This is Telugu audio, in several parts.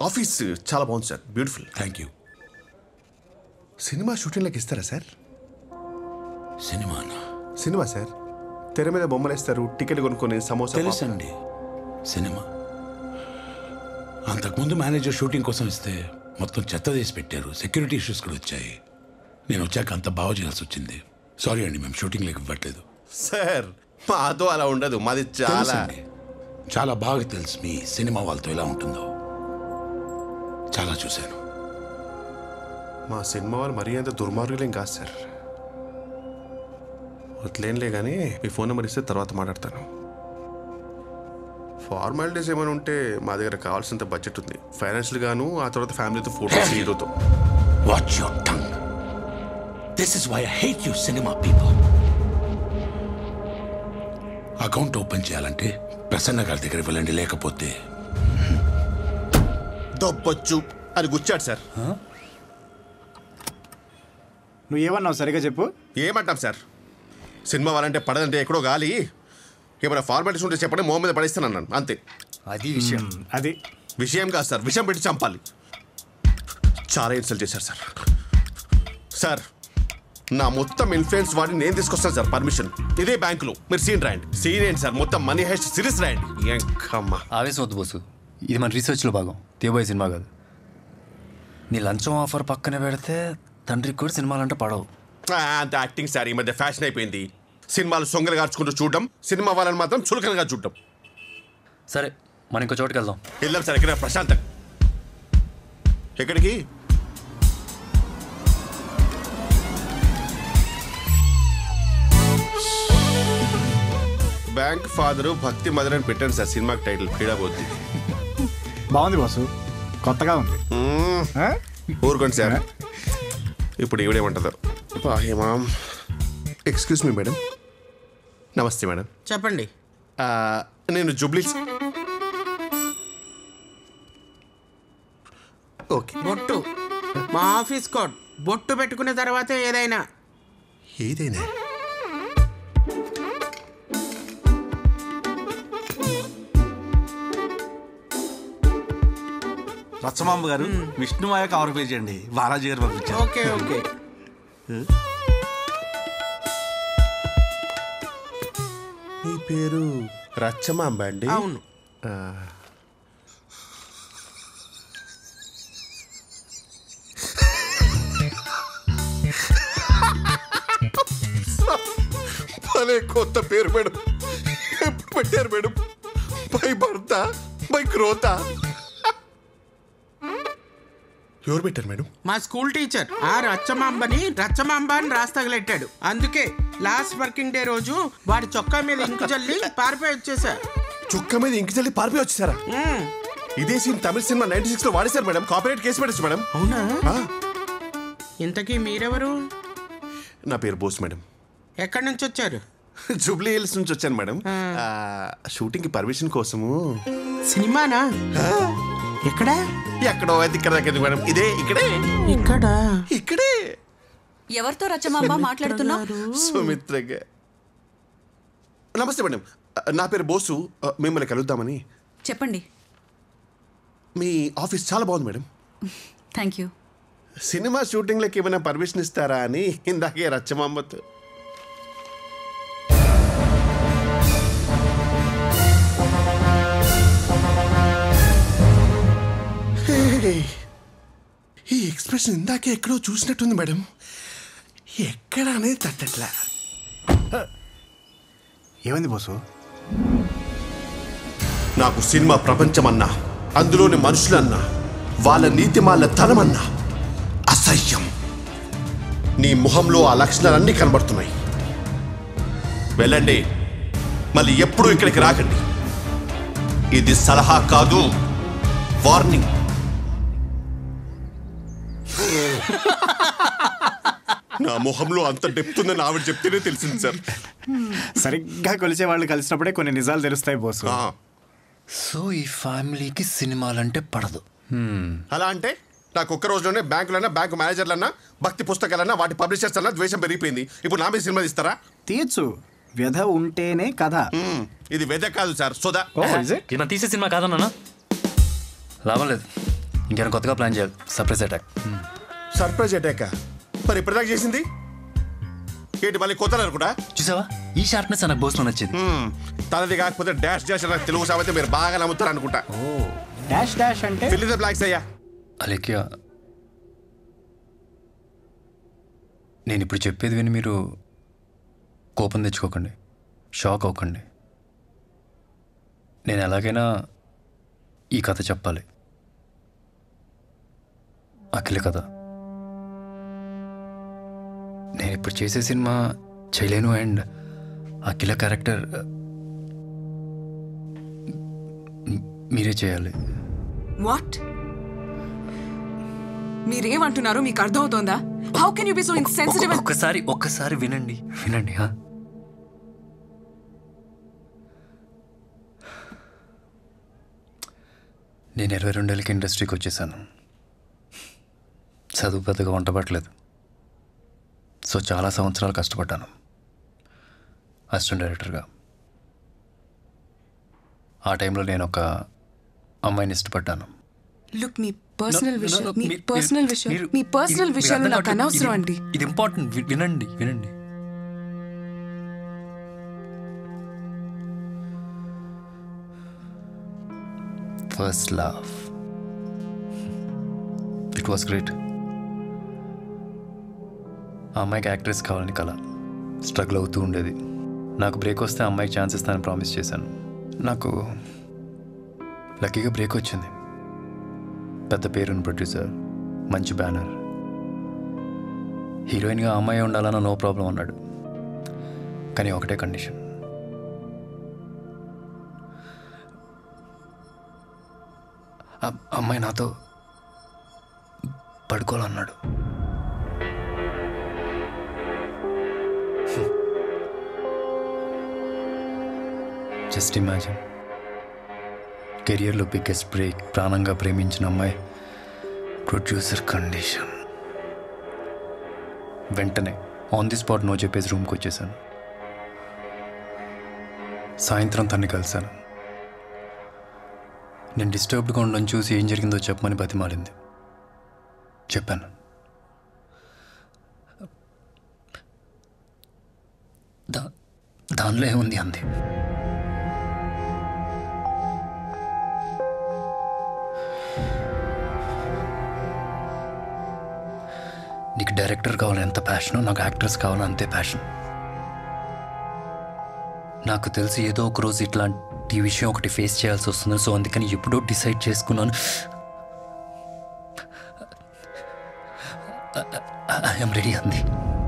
ఆఫీస్ చాలా బాగుంది sir beautiful thank you cinema షూటింగ్లకు ఇస్తారా సార్ సినిమానా సినిమా సార్ తెర మీద బొమ్మలు వేస్తారు టికెట్ కొనుక్కొని సమోసా తెలుసండి సినిమా అంతకుముందు మేనేజర్ షూటింగ్ కోసం ఇస్తే మొత్తం చెత్త తీసి పెట్టారు సెక్యూరిటీ ఇష్యూస్ కూడా వచ్చాయి నేను వచ్చాక అంత బాగా చేయాల్సి వచ్చింది సారీ అండి మేము షూటింగ్ లేక ఇవ్వట్లేదు సార్ మాతో అలా ఉండదు మాది చాలా తెలుసండి చాలా బాగా తెలుసు మీ సినిమా వాళ్ళతో ఎలా ఉంటుందో చాలా చూశాను మా సినిమా వాళ్ళు మరీ అంత దుర్మార్గులేం కాదు సార్ వదిలేనులే కానీ మీ ఫోన్ నెంబర్ ఇస్తే తర్వాత మాట్లాడతాను ఫార్మాలిటీస్ ఏమైనా ఉంటే మా దగ్గర కావాల్సినంత బడ్జెట్ ఉంది ఫైనాన్షియల్ గాను ఆ తర్వాత ఫ్యామిలీతో ఫోటోస్ హీరోతో watch your tongue this is why I hate you cinema people account open చేయాలంటే ప్రసన్న గారి దగ్గర వెళ్ళండి లేకపోతే దొబ్బొచ్చు అని గుచ్చాడు సార్ నువ్వు ఏమన్నావు సరిగా చెప్పు ఏమంటాం సార్ సినిమా వాళ్ళంటే పడదంటే ఎక్కడో గాలి ఏమైనా ఫార్మాలిటీస్ ఉంటే చెప్పండి మొహం మీద పడేస్తాను అన్నాను అంతే అది విషయం అది విషయం కాదు సార్ విషయం పెట్టి చంపాలి చాలా ఇన్సల్ట్ చేశారు సార్ సార్ నా మొత్తం ఇన్ఫ్లుయెన్స్ వాడిని నేను తీసుకొస్తాను సార్ పర్మిషన్ ఇదే బ్యాంకులో మీరు సీన్ రాయండి సీన్ ఏంటి సార్ మొత్తం మనీ హెస్ట్ సిరీస్ రాయండి ఎంకమ్మా ఆవేశం వద్దు బోసు ఇది మన రీసెర్చ్లో భాగం తీయబోయే సినిమా కాదు నీ లంచం ఆఫర్ పక్కన పెడితే తండ్రికి కూడా సినిమాలంటే పడవు ఆ, అంత యాక్టింగ్ సార్ ఈ మధ్య ఫ్యాషన్ అయిపోయింది సినిమాలు సొంగలు గార్చుకుంటూ చూడడం సినిమా వాళ్ళని మాత్రం చులకనగా చూడడం సరే మనం ఇంకో చోటుకి వెళ్దాం వెళ్దాం సార్ ఎక్కడ ప్రశాంతంగా ఎక్కడికి బ్యాంక్ ఫాదరు భక్తి మదర్ అని పెట్టాను సార్ సినిమాకి టైటిల్ క్రీడాబోద్ది బాగుంది బాసు కొత్తగా ఉంది ఆ? ఊరుకోండి సార్ ఇప్పుడు ఈవిడేమంటుందో పాహిమాం ఎక్స్క్యూజ్ మీ మేడం నమస్తే మేడం చెప్పండి ఆ, నేను జూబ్లీ ఓకే బొట్టు మా ఆఫీస్ కోడ్ బొట్టు పెట్టుకున్న తర్వాత ఏదైనా ఏదైనా రచ్చమాంబ గారు విష్ణుమాయ కవర్ పేజ్ అండి బాలాజీ గారు పంపించారు ఓకే ఓకే మీ పేరు రచ్చమాంబ అండి అవును భలే కొత్త పేరు మేడం ఎప్పుడు పెట్టారు మేడం బై భర్త బై క్రోత ఎవరు పెట్టారు మేడం మా స్కూల్ టీచర్ ఆ రచ్చమాంబని రచ్చమాంబ అని రాసి తగిలెట్టాడు అందుకే లాస్ట్ వర్కింగ్ డే రోజు వాడి చొక్కా మీద ఇంకు జల్లి పారిపోయి వచ్చేసా చుక్క మీద ఇంకి చల్లి పారిపోయి వచ్చేసారా మ్మ్. ఇదే సీన్ తమిళ సినిమా నైన్టీ సిక్స్ లో వాడేశారు మేడం కాపీరైట్ కేసు పెట్టచ్చు మేడం అవునా ఆ, ఇంతకీ మీరెవరు నా పేరు బోస్ మేడం ఎక్కడి నుంచి వచ్చారు జూబ్లీ హిల్స్ నుంచి వచ్చాను మేడం ఆ, షూటింగ్ కి పర్మిషన్ కోసము సినిమానా ఎక్కడ ఎక్కడో అయితే ఇక్కడ దగ్గర మేడం ఇదే ఇక్కడే ఇక్కడ ఇక్కడే ఎవరితో రచమాంబ మాట్లాడుతున్నావు సుమిత్రగా నమస్తే మేడం నా పేరు బోసు మిమ్మల్ని కలుద్దామని చెప్పండి మీ ఆఫీస్ చాలా బాగుంది మేడం థ్యాంక్ యూ సినిమా షూటింగ్లకి ఏమైనా పర్మిషన్ ఇస్తారా అని ఇందాకే రచ్చమాంబతో హే, ఈ ఎక్స్ప్రెషన్ ఇందాకే ఎక్కడో చూసినట్టుంది మేడం ఎక్కడ అనేది తట్టట్లా ఏమైంది బాసు నాకు సినిమా ప్రపంచమన్నా అందులోని మనుషులన్నా వాళ్ళ నీతిమాల తనమన్నా అసహ్యం నీ ముఖంలో ఆ లక్షణాలన్నీ కనబడుతున్నాయి వెళ్ళండి మళ్ళీ ఎప్పుడూ ఇక్కడికి రాకండి ఇది సలహా కాదు వార్నింగ్ నా మొహంలో అంత డెప్త్ ఉందని ఆవిడ చెప్తేనే తెలిసింది సార్ సరిగ్గా కొలిచే వాళ్ళు కలిసినప్పుడే కొన్ని నిజాలు తెలుస్తాయి బాసు ఆ, సో ఈ ఫ్యామిలీకి సినిమాలంటే పడదు అలా అంటే నాకు ఒక్క రోజులోనే బ్యాంకులన్నా బ్యాంకు మేనేజర్లన్నా భక్తి పుస్తకాలన్నా వాటి పబ్లిషర్స్ అన్నా ద్వేషం పెరిగిపోయింది ఇప్పుడు నా మీద సినిమా తీస్తారా తీయచ్చు వ్యధ ఉంటేనే కథ మ్మ్. ఇది వెద కాదు సార్ సోదా ఓ is it? ఇది మన తీసే సినిమా కాదన్నా లాభం లేదు ఇంకేమైనా కొత్తగా ప్లాన్ చేయాలి సర్ప్రైజ్ అటాక్ సర్ప్రైజ్ అటాక్ మరి ఇప్పటిదాకా చేసింది ఏంటి మళ్ళీ కొత్త అనుకుంటా చూసావా ఈ షార్ప్నెస్ నాకు బోస్లో నచ్చింది తనది కాకపోతే డాష్ డాష్ అన్న తెలుగు సాబైతే మీరు బాగా నమ్ముతారు అనుకుంటా డాష్ డాష్ అంటే ఫిల్ ద బ్లాక్స్ అయ్యా అలేఖ్య నేను ఇప్పుడు చెప్పేది విని మీరు కోపం తెచ్చుకోకండి షాక్ అవ్వకండి నేను ఎలాగైనా ఈ కథ చెప్పాలి అఖిల కథ నేను ఇప్పుడు చేసే సినిమా చేయలేను అండ్ అఖిల క్యారెక్టర్ మీరే చేయాలి వాట్ మీరేమంటున్నారో మీకు అర్థమవుతోందా how can you be so insensitive ఒక్కసారి ఒక్కసారి వినండి వినండి హా నేను ఇరవై రెండేళ్ళకి ఇండస్ట్రీకి వచ్చేసాను చదువు పెద్దగా వంట పట్టలేదు సో చాలా సంవత్సరాలు కష్టపడ్డాను అసిస్టెంట్ డైరెక్టర్గా ఆ టైంలో నేను ఒక అమ్మాయిని ఇష్టపడ్డాను లుక్ మీ పర్సనల్ No, no, విషయం no, మీ మీరు- పర్సనల్ మీరు- విషయం మీరు- మీ పర్సనల్ మీరు విషయాలు అర్థం నాకు కావట్లేదు. అనవసరం ఇది- అండి ఇది ఇంపార్టెంట్ వి- వినండి వినండి first love it was great ఆ అమ్మాయికి యాక్ట్రెస్ కావాలని కల స్ట్రగుల్ అవుతూ ఉండేది నాకు బ్రేక్ వస్తే ఆ అమ్మాయికి ఛాన్స్ ఇస్తానని ప్రామిస్ చేశాను నాకు లక్కీగా బ్రేక్ వచ్చింది పెద్ద పేరున్న ప్రొడ్యూసర్ మంచి బ్యానర్ హీరోయిన్గా ఆ అమ్మాయి ఉండాలన్న నో ప్రాబ్లం అన్నాడు కానీ ఒకటే కండిషన్ ఆ అమ్మాయి నాతో పడుకోవాలన్నాడు జస్ట్ ఇమాజిన్ కెరియర్లో బిగ్గెస్ట్ బ్రేక్ ప్రాణంగా ప్రేమించిన అమ్మాయి ప్రొడ్యూసర్ కండిషన్ వెంటనే ఆన్ ది స్పాట్ నో చెప్పేసి రూమ్కి వచ్చేసాను సాయంత్రం తన్ని కలిశాను నేను డిస్టర్బ్డ్గా ఉండడం చూసి ఏం జరిగిందో చెప్పమని బతిమాలింది చెప్పాను దా దానిలో ఏముంది అంది నీకు డైరెక్టర్ కావాలని ఎంత ప్యాషనో నాకు యాక్టర్స్ కావాలని అంతే ప్యాషన్ నాకు తెలిసి ఏదో ఒక రోజు ఇట్లాంటి విషయం ఒకటి ఫేస్ చేయాల్సి వస్తుంది సో అందుకని ఎప్పుడో డిసైడ్ చేసుకున్నాను ఐఎమ్ రెడీ అంది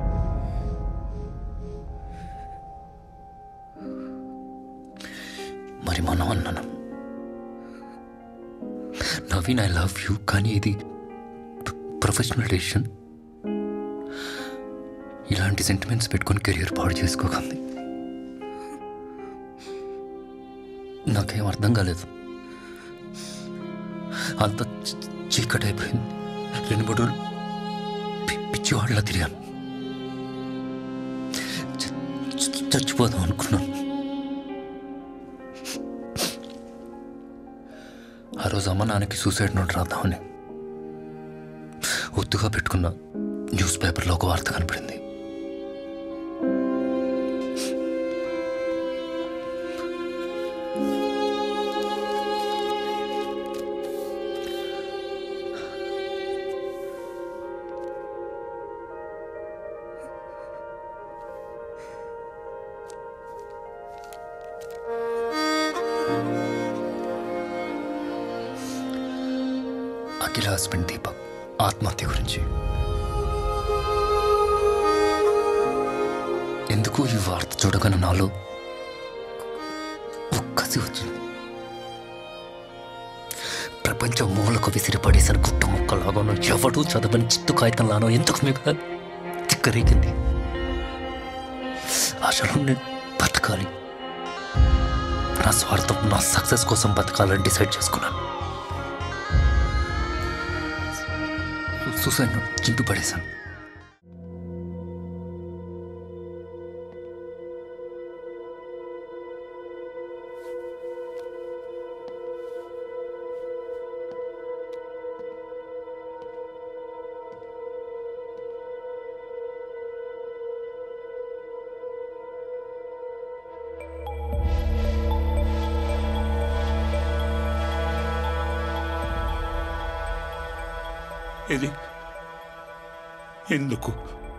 మరి మనం అన్నాను నవీన్ ఐ లవ్ యూ కానీ ఇది ప్రొఫెషనల్ డెసిషన్ ఇలాంటి సెంటిమెంట్స్ పెట్టుకొని కెరియర్ పాడు చేసుకోకండి నాకేం అర్థం కాలేదు అంత చీ- చీకటి అయిపోయింది రెండు మూడు రోజులు పి- పిచ్చివాడిలా తిరిగాను చ- చ- చచ్చిపోదాం అనుకున్నాను ఆ రోజు అమ్మ నాన్నకి సూసైడ్ నోట్ రాద్దామని ఒత్తుగా పెట్టుకున్న న్యూస్ పేపర్లో ఒక వార్త కనపడింది అఖిల హస్బెండ్ దీపక్ ఆత్మహత్య గురించి ఎందుకు ఈ వార్త చూడగానే నాలో ఒక్కసి వచ్చింది ప్రపంచం మూలకు విసిరి పడేసిన గుట్ట మొక్కలాగానో ఎవడు చదవని చిత్తు కాగితంలానో ఎందుకు మీకు తిక్కరేగింది అసలు నేను బతకాలి నా స్వార్థం నా సక్సెస్ కోసం బతకాలని డిసైడ్ చేసుకున్నాను సూసైడ్ నోట్ చింపి పడేశాను ఇది ఎందుకు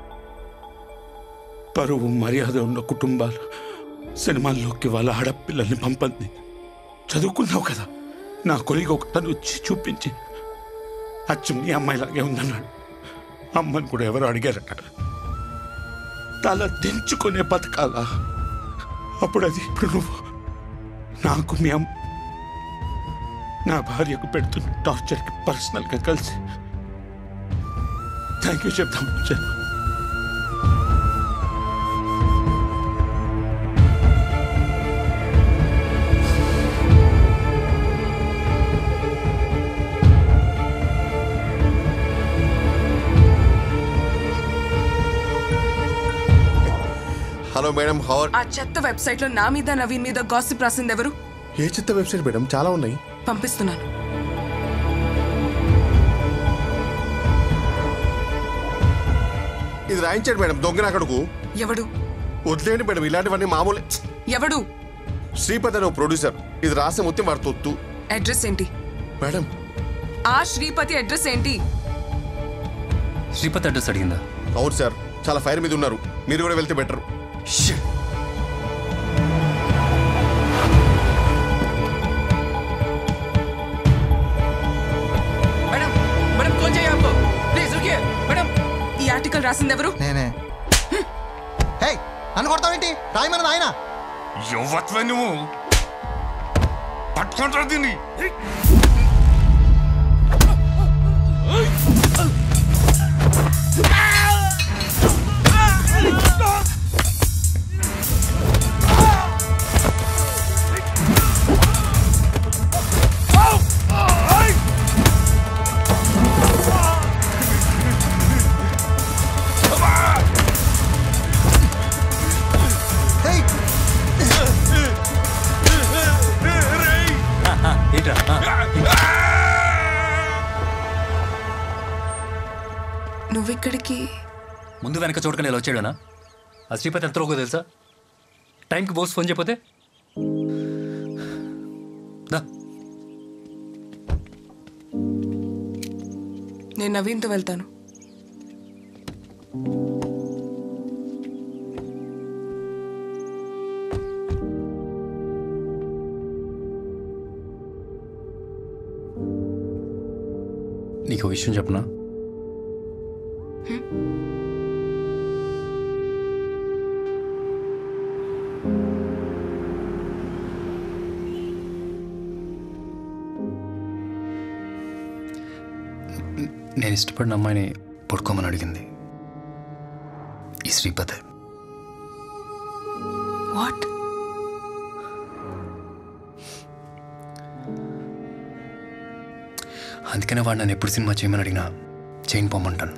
పరువు మర్యాద ఉన్న కుటుంబాలు సినిమాల్లోకి వాళ్ళ ఆడపిల్లల్ని పంపండి చదువుకున్నావు కదా నా కొలిగ ఒకటని వచ్చి చూపించి అచ్చు మీ అమ్మాయిలాగే ఉందన్నాడు అమ్మని కూడా ఎవరు అడిగారట తల దించుకునే బతకాలా అప్పుడు అది ఇప్పుడు నువ్వు నాకు మీ అమ్మ నా భార్యకు పెడుతున్న టార్చర్కి పర్సనల్గా కలిసి థ్యాంక్ యూ చెప్తాం వచ్చాను హలో మేడం హవర్ ఆ చెత్త వెబ్సైట్ లో నా మీద నవీన్ మీద గాసిప్ రాసింది ఎవరు ఏ చిత్త వెబ్సైట్ మేడం చాలా ఉన్నాయి పంపిస్తున్నాను ఇది రాయించాడు మేడం దొంగన అక్కడకు ఎవడు వదిలేండి మేడం ఇలాంటివన్నీ మామూలే ఎవడు శ్రీపతి అనే ప్రొడ్యూసర్ ఇది రాసే మొత్తం వాడి తొత్తు అడ్రస్ ఏంటి మేడం ఆ శ్రీపతి అడ్రస్ ఏంటి శ్రీపతి అడ్రస్ అడిగిందా అవును సార్ చాలా ఫైర్ మీద ఉన్నారు మీరు కూడా వెళ్తే బెటర్ మేడం మేడం ఫోన్ చేయి आपको ప్లీజ్ रुकिए మేడం ఈ ఆర్టికల్ రాసింది ఎవరు నేనే హే నన్ను కొడతావేంటి రాయమన్నది ఆయన యువత్వ నువ్వు పట్టుకుంటారు దీన్ని నువ్విక్కడికి ముందు వెనక చూడకుండా ఇలా వచ్చాడనా ఆ శ్రీపతి ఎంత రోగో తెలుసా టైంకి బోస్ ఫోన్ చేయకపోతే దా నేను నవీన్తో వెళ్తాను నీకు ఓ విషయం చెప్పనా నేను ఇష్టపడిన అమ్మాయిని పడుకోమని అడిగింది ఈ శ్రీపతి వాట్ అందుకనే వాడు నన్ను ఎప్పుడు సినిమా చేయమని అడిగినా చేయని పొమ్మంటాను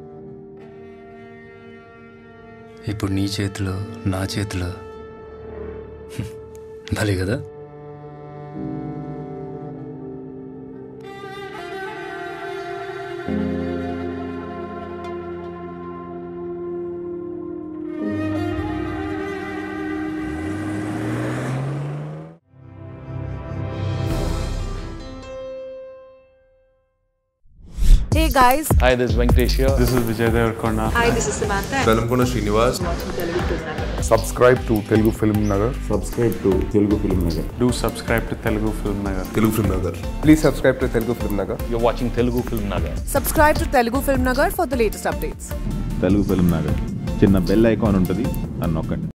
ఇప్పుడు నీ చేతిలో నా చేతిలో హ్మ్, భలే కదా Hey guys, Hi, this is Venkatesh here. This is Vijay Devarakonda hi, this is Samantha. Velankonda Srinivas subscribe to Telugu Film Nagar subscribe to Telugu Film Nagar do subscribe to Telugu Film Nagar Telugu Film Nagar please subscribe to Telugu Film Nagar You're watching Telugu Film Nagar. Subscribe to Telugu Film Nagar for the latest updates. Telugu Film Nagar చిన్న బెల్ ఐకాన్ ఉంటుంది అని నొక్కండి